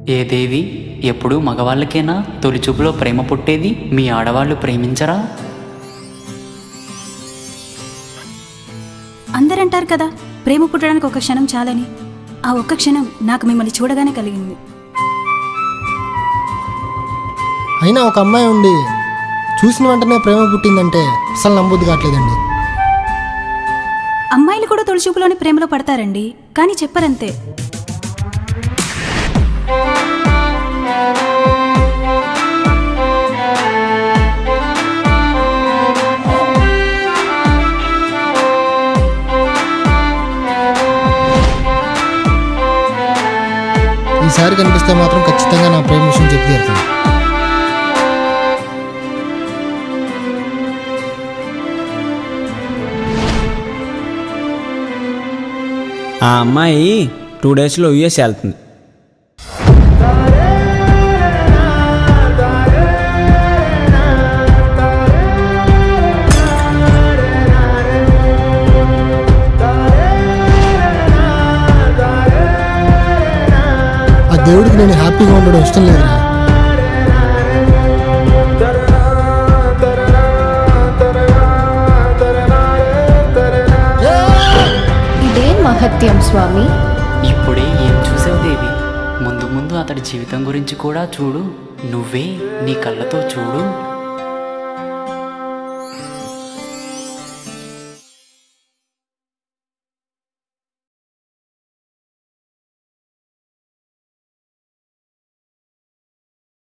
ఏ దేవి ఎప్పుడూ మగవాళ్ళకేనా తొలి చూపులో ప్రేమ పుట్టేది మీ ఆడవాళ్ళు ప్రేమించరా అందరంటారు కదా ప్రేమ పుట్టడానికి ఒక క్షణం చాలని ఆ ఒక్క క్షణం నాకు మిమ్మల్ని చూడగానే కలిగింది అయినా ఒక అమ్మాయి ఉండి చూసిన వెంటనే ప్రేమ పుట్టిందంటే అసలు నమ్మబుద్ధి కావట్లేదండి అమ్మాయిలు కూడా తొలిచూపులోని ప్రేమలో పడతారండి కానీ చెప్పరంతే ఈసారి కనిపిస్తే మాత్రం ఖచ్చితంగా నా ప్రేమ విషయం చెప్పి తీరుతాను ఆ అమ్మాయి టూ డేస్లో యుఎస్ వెళ్తుంది ఆ దేవుడికి నేను హ్యాపీగా ఉండడం ఇష్టం లేదురా ఇదేం మహత్యం స్వామి ఇప్పుడే ఏం చూసావు దేవి ముందు ముందు అతడి జీవితం గురించి కూడా చూడు నువ్వే నీ కళ్ళతో చూడు